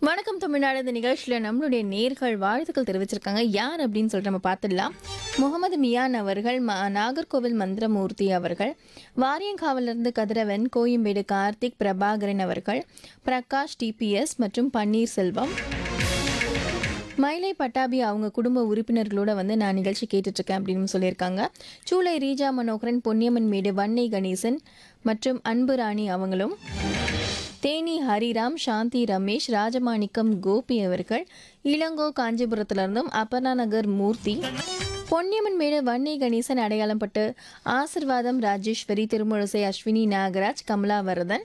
வணக்கம் தமிழ்நாடு இந்த நிகழ்ச்சியில் நம்மளுடைய நேர்கள் வாழ்த்துக்கள் தெரிவிச்சிருக்காங்க யார் அப்படின்னு சொல்லிட்டு நம்ம பார்த்துடலாம் முகமது மியான் அவர்கள் ம நாகர்கோவில் மந்திரமூர்த்தி அவர்கள் வாரியங்காவிலிருந்து கதிரவன் கோயம்பேடு கார்த்திக் பிரபாகரன் அவர்கள் பிரகாஷ் டிபிஎஸ் மற்றும் பன்னீர்செல்வம் மயிலை பட்டாபி அவங்க குடும்ப உறுப்பினர்களோட வந்து நான் நிகழ்ச்சி கேட்டுட்ருக்கேன் அப்படின்னு சொல்லியிருக்காங்க சூளை ரீஜா மனோகரன் பொன்னியம்மன் மேடு வன்னை கணேசன் மற்றும் அன்பு ராணி அவங்களும் தேனி ஹரிராம் சாந்தி ரமேஷ் ராஜமாணிக்கம் கோபி அவர்கள் இளங்கோ காஞ்சிபுரத்திலிருந்தும் அப்பர்ணா நகர் மூர்த்தி பொன்னியம்மன் மேடு வன்னை கணேசன் அடையாளம் பட்டு ஆசிர்வாதம் ராஜேஸ்வரி திருமுழுசை அஸ்வினி நாகராஜ் கமலாவரதன்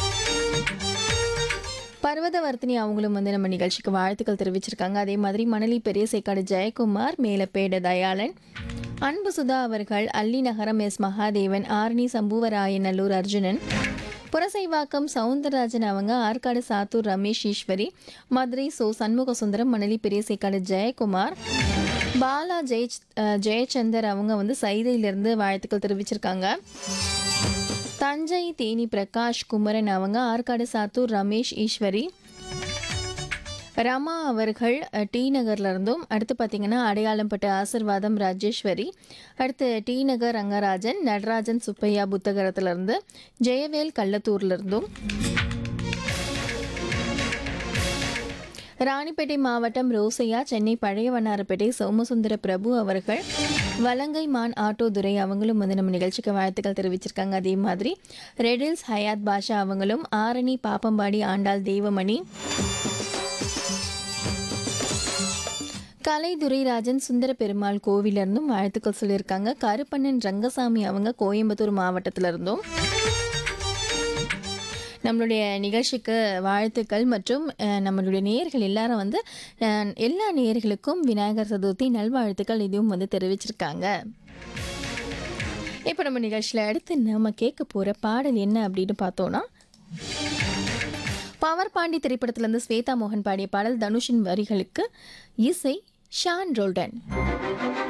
பர்வதவர்த்தினி அவங்களும் வந்து நம்ம நிகழ்ச்சிக்கு வாழ்த்துக்கள் தெரிவிச்சிருக்காங்க அதே மாதிரி மணலி பெரியசேக்காடு ஜெயக்குமார் மேலப்பேட தயாளன் அன்பு சுதா அவர்கள் அல்லி நகரம் எஸ் மகாதேவன் ஆரணி சம்புவராயநல்லூர் அர்ஜுனன் புரசைவாக்கம் சவுந்தரராஜன் அவங்க ஆற்காடு சாத்தூர் ரமேஷ் ஈஸ்வரி மதுரை சோ சண்முக சுந்தரம் மணலி பெரியசேக்காடு ஜெயக்குமார் பாலா ஜெய ஜெயச்சந்தர் அவங்க வந்து சைதையிலிருந்து வாழ்த்துக்கள் தெரிவிச்சிருக்காங்க தஞ்சை தேனி பிரகாஷ் குமரன் அவங்க ஆற்காடு சாத்தூர் ரமேஷ் ஈஸ்வரி ரமா அவர்கள் அஹ், டி நகர்ல இருந்தும் அடுத்து பார்த்தீங்கன்னா அடையாளம்பட்டு ஆசிர்வாதம் ராஜேஸ்வரி அடுத்து டி நகர் ரங்கராஜன் நடராஜன் சுப்பையா புத்தகரத்துல இருந்து ஜெயவேல் கள்ளத்தூர்ல இருந்தும் ராணிப்பேட்டை மாவட்டம் ரோசையா சென்னை பழைய வண்ணாரப்பேட்டை சோமசுந்தர பிரபு அவர்கள் வலங்கை மான் ஆட்டோ துரை அவங்களும் வந்து நம்ம நிகழ்ச்சிக்கு வாழ்த்துக்கள் தெரிவிச்சிருக்காங்க அதே மாதிரி ரெடில்ஸ் ஹயாத் பாஷா அவங்களும் ஆரணி பாப்பம்பாடி ஆண்டாள் தேவமணி கலை துரைராஜன் சுந்தர பெருமாள் கோவிலிருந்தும் வாழ்த்துக்கள் சொல்லியிருக்காங்க கருப்பண்ணன் ரங்கசாமி அவங்க கோயம்புத்தூர் மாவட்டத்துல இருந்தும் நம்மளுடைய நிகழ்ச்சிக்கு வாழ்த்துக்கள் மற்றும் அஹ், நம்மளுடைய நேயர்கள் எல்லாரும் வந்து அஹ், எல்லா நேயர்களுக்கும் விநாயகர் சதுர்த்தி நல்வாழ்த்துக்கள் இதுவும் வந்து தெரிவிச்சிருக்காங்க இப்போ நம்ம நிகழ்ச்சியில் அடுத்து நம்ம கேட்க போகிற பாடல் என்ன அப்படின்னு பார்த்தோன்னா பவர் பாண்டி திரைப்படத்திலிருந்து ஸ்வேதா மோகன் பாடிய பாடல் தனுஷின் வரிகளுக்கு இசை ஷான் ரோல்டன்